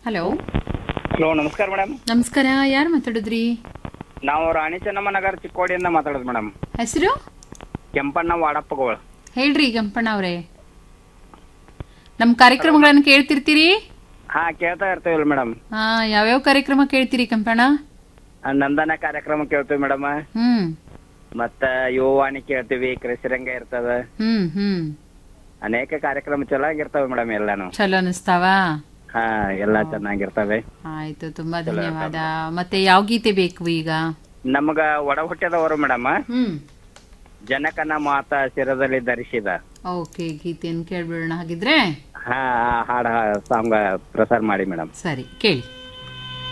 hello hello ನಮಸ್ಕಾರ madam ನಮಸ್ಕಾರ ಯಾರು ಮಾತಾಡಿದ್ರಿ ನಾವು ರಾಣಿ ಚೆನ್ನಮ್ಮ ನಗರ ಚಿಕ್ಕೋಡಿಯಿಂದ ಮಾತಾಡೋದು ಮೇಡಮ್ ಹೆಸರು ಕೆಂಪಣ್ಣ ವಾಡಪ್ಪಗಳು ಹೇಳ್ರಿ ಗಂಪಣ್ಣ ಅವರೇ ನಮ್ಮ ಕಾರ್ಯಕ್ರಮಗಳನ್ನು ಕೇಳ್ತಿರ್ತೀರಿ ಹಾ ಕೇಳ್ತಾ ಇರ್ತೀವಲ್ಲ ಮೇಡಮ್ ಹಾ ಯಾವ್ಯಾವ ಕಾರ್ಯಕ್ರಮ ಕೇಳ್ತೀರಿ ಕಂಪಣ್ಣ ನಂದನ ಕಾರ್ಯಕ್ರಮ ಕೇಳ್ತೀವಿ ಮೇಡಮ್ ಹ್ಮ್ ಮತ್ತ ಯುವವಾಣಿ ಕೇಳ್ತೀವಿ ಕೃಷಿರಂಗ ಇರ್ತದ ಹ್ಮ್ ಹ್ಮ್ ಅನೇಕ ಕಾರ್ಯಕ್ರಮ ಚೆನ್ನಾಗಿರ್ತಾವೆ ಮೇಡಮ್ ಎಲ್ಲಾನು ಚಲೋ ಅನಿಸ್ತಾವ ಹಾ ಎಲ್ಲಾ ಚೆನ್ನಾಗಿರ್ತವೆ ಆಯ್ತು ತುಂಬಾ ಧನ್ಯವಾದ ಮತ್ತೆ ಯಾವ ಗೀತೆ ಬೇಕು ಈಗ ನಮಗ ಒಡ ಹುಟ್ಟಿದವರು ಮೇಡಮ್ ಹ್ಮ್ ಜನಕನ ಮಾತ ಶಿರದಲ್ಲಿ ಧರಿಸಿದ ಓಕೆ ಗೀತೆಯನ್ನು ಕೇಳ್ಬಿಡೋಣ ಹಾಗಿದ್ರೆ ಹಾ ಆ ಹಾಡ ಸಾಂಗ್ ಪ್ರಸಾರ ಮಾಡಿ ಮೇಡಮ್ ಸರಿ ಕೇಳಿ